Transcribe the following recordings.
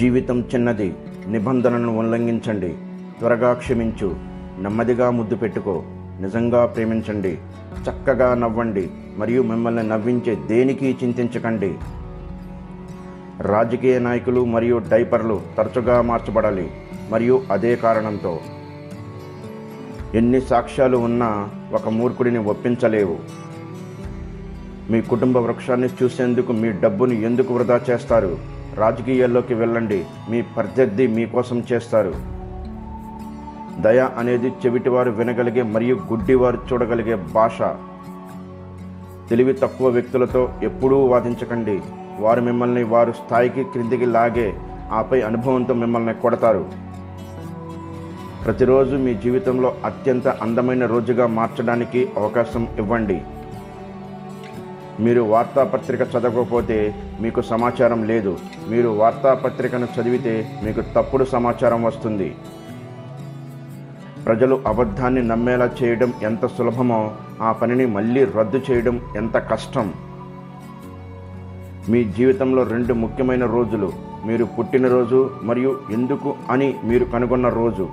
జీవితం చిన్నది నిబంధనలను ఉల్లంఘించండి త్వరగా క్షమించు నెమ్మదిగా ముద్దు పెట్టుకో నిజంగా ప్రేమించండి చక్కగా నవ్వండి మరియు మిమ్మల్ని నవ్వించే దేనికి చింతించకండి రాజకీయ నాయకులు మరియు డైపర్లు తరచుగా మార్చబడాలి మరియు అదే కారణంతో ఎన్ని సాక్ష్యాలు ఉన్నా ఒక మూర్ఖుడిని ఒప్పించలేవు మీ కుటుంబ వృక్షాన్ని చూసేందుకు మీ డబ్బును ఎందుకు వృధా చేస్తారు రాజకీయాల్లోకి వెళ్ళండి మీ ప్రత్యర్థి మీకోసం చేస్తారు దయ అనేది చెవిటివారు వినగలిగే మరియు గుడ్డివారు చూడగలిగే భాష తెలివి తక్కువ వ్యక్తులతో ఎప్పుడూ వాదించకండి వారు మిమ్మల్ని వారు స్థాయికి క్రిందికి లాగే ఆపై అనుభవంతో మిమ్మల్ని కొడతారు ప్రతిరోజు మీ జీవితంలో అత్యంత అందమైన రోజుగా మార్చడానికి అవకాశం ఇవ్వండి మీరు వార్తాపత్రిక చదవకపోతే మీకు సమాచారం లేదు మీరు వార్తాపత్రికను చదివితే మీకు తప్పుడు సమాచారం వస్తుంది ప్రజలు అబద్ధాన్ని నమ్మేలా చేయడం ఎంత సులభమో ఆ పనిని మళ్ళీ రద్దు చేయడం ఎంత కష్టం మీ జీవితంలో రెండు ముఖ్యమైన రోజులు మీరు పుట్టినరోజు మరియు ఎందుకు అని మీరు కనుగొన్న రోజు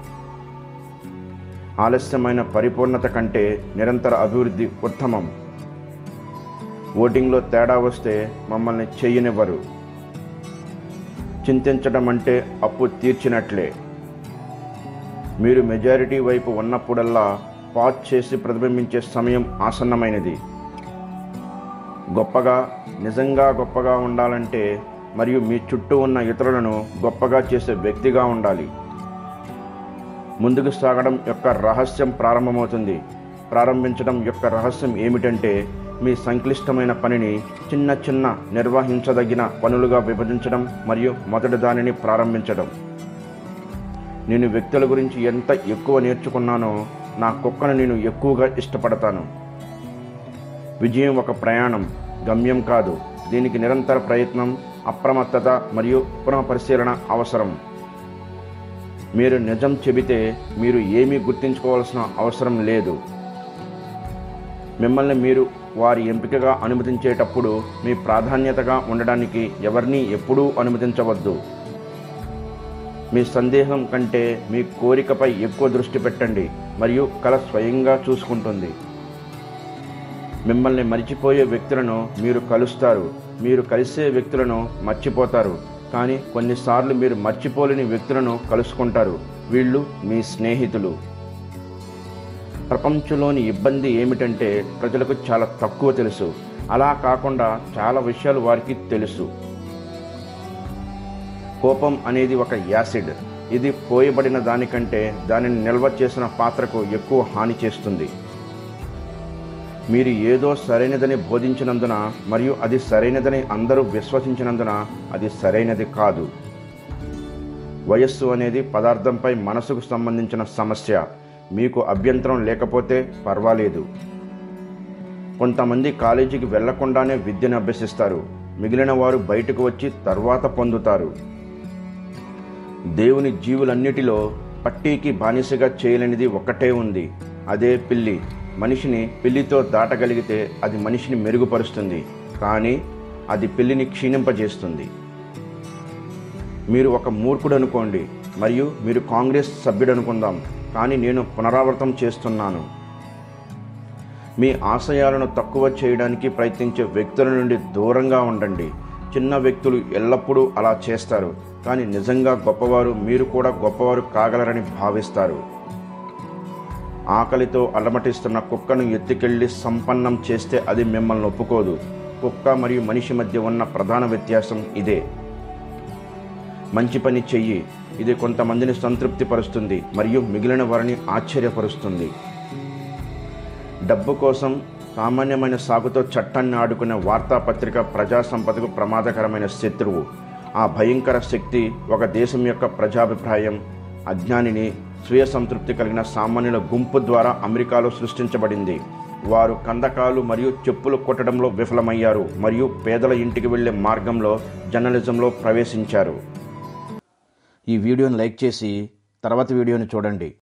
ఆలస్యమైన పరిపూర్ణత కంటే నిరంతర అభివృద్ధి ఉత్తమం ఓటింగ్లో తేడా వస్తే మమ్మల్ని చెయ్యనివ్వరు చింతించడం అంటే అప్పు తీర్చినట్లే మీరు మెజారిటీ వైపు ఉన్నప్పుడల్లా పాజ్ చేసి ప్రతిబింబించే సమయం ఆసన్నమైనది గొప్పగా నిజంగా గొప్పగా ఉండాలంటే మరియు మీ చుట్టూ ఉన్న ఇతరులను గొప్పగా చేసే వ్యక్తిగా ఉండాలి ముందుకు సాగడం యొక్క రహస్యం ప్రారంభమవుతుంది ప్రారంభించడం యొక్క రహస్యం ఏమిటంటే మీ సంక్లిష్టమైన పనిని చిన్న చిన్న నిర్వహించదగిన పనులుగా విభజించడం మరియు మొదటి దానిని ప్రారంభించడం నేను వ్యక్తుల గురించి ఎంత ఎక్కువ నేర్చుకున్నానో నా కుక్కను నేను ఎక్కువగా ఇష్టపడతాను విజయం ఒక ప్రయాణం గమ్యం కాదు దీనికి నిరంతర ప్రయత్నం అప్రమత్తత మరియు పునఃపరిశీలన అవసరం మీరు నిజం చెబితే మీరు ఏమీ గుర్తించుకోవాల్సిన అవసరం లేదు మిమ్మల్ని మీరు వారి ఎంపికగా అనుమతించేటప్పుడు మీ ప్రాధాన్యతగా ఉండడానికి ఎవరిని ఎప్పుడూ అనుమతించవద్దు మీ సందేహం కంటే మీ కోరికపై ఎక్కువ దృష్టి పెట్టండి మరియు కళ స్వయంగా చూసుకుంటుంది మిమ్మల్ని మర్చిపోయే వ్యక్తులను మీరు కలుస్తారు మీరు కలిసే వ్యక్తులను మర్చిపోతారు కానీ కొన్నిసార్లు మీరు మర్చిపోలేని వ్యక్తులను కలుసుకుంటారు వీళ్ళు మీ స్నేహితులు ప్రపంచంలోని ఇబ్బంది ఏమిటంటే ప్రజలకు చాలా తక్కువ తెలుసు అలా కాకుండా చాలా విషయాలు వారికి తెలుసు కోపం అనేది ఒక యాసిడ్ ఇది పోయబడిన దానికంటే దానిని నిల్వ చేసిన పాత్రకు ఎక్కువ హాని చేస్తుంది మీరు ఏదో సరైనదని బోధించినందున మరియు అది సరైనదని అందరూ విశ్వసించినందున అది సరైనది కాదు వయస్సు అనేది పదార్థంపై మనసుకు సంబంధించిన సమస్య మీకు అభ్యంతరం లేకపోతే పర్వాలేదు కొంతమంది కాలేజీకి వెళ్లకుండానే విద్యను అభ్యసిస్తారు మిగిలిన వారు బయటకు వచ్చి తర్వాత పొందుతారు దేవుని జీవులన్నిటిలో పట్టీకి బానిసగా చేయలేనిది ఒక్కటే ఉంది అదే పిల్లి మనిషిని పిల్లితో దాటగలిగితే అది మనిషిని మెరుగుపరుస్తుంది కానీ అది పిల్లిని క్షీణింపజేస్తుంది మీరు ఒక మూర్ఖుడు అనుకోండి మరియు మీరు కాంగ్రెస్ సభ్యుడు అనుకుందాం కానీ నేను పునరావృతం చేస్తున్నాను మీ ఆశయాలను తక్కువ చేయడానికి ప్రయత్నించే వ్యక్తుల నుండి దూరంగా ఉండండి చిన్న వ్యక్తులు ఎల్లప్పుడూ అలా చేస్తారు కానీ నిజంగా గొప్పవారు మీరు కూడా గొప్పవారు కాగలరని భావిస్తారు ఆకలితో అలమటిస్తున్న కుక్కను ఎత్తుకెళ్లి సంపన్నం చేస్తే అది మిమ్మల్ని ఒప్పుకోదు కుక్క మరియు మనిషి మధ్య ఉన్న ప్రధాన వ్యత్యాసం ఇదే మంచి పని చెయ్యి ఇది కొంతమందిని సంతృప్తిపరుస్తుంది మరియు మిగిలిన వారిని ఆశ్చర్యపరుస్తుంది డబ్బు కోసం సామాన్యమైన సాగుతో చట్టాన్ని ఆడుకునే వార్తాపత్రిక ప్రజా సంపదకు ప్రమాదకరమైన శత్రువు ఆ భయంకర శక్తి ఒక దేశం యొక్క ప్రజాభిప్రాయం అజ్ఞానిని స్వీయ సంతృప్తి కలిగిన సామాన్యుల గుంపు ద్వారా అమెరికాలో సృష్టించబడింది వారు కందకాలు మరియు చెప్పులు కొట్టడంలో విఫలమయ్యారు మరియు పేదల ఇంటికి వెళ్లే మార్గంలో జర్నలిజంలో ప్రవేశించారు ఈ వీడియోని లైక్ చేసి తర్వాత వీడియోని చూడండి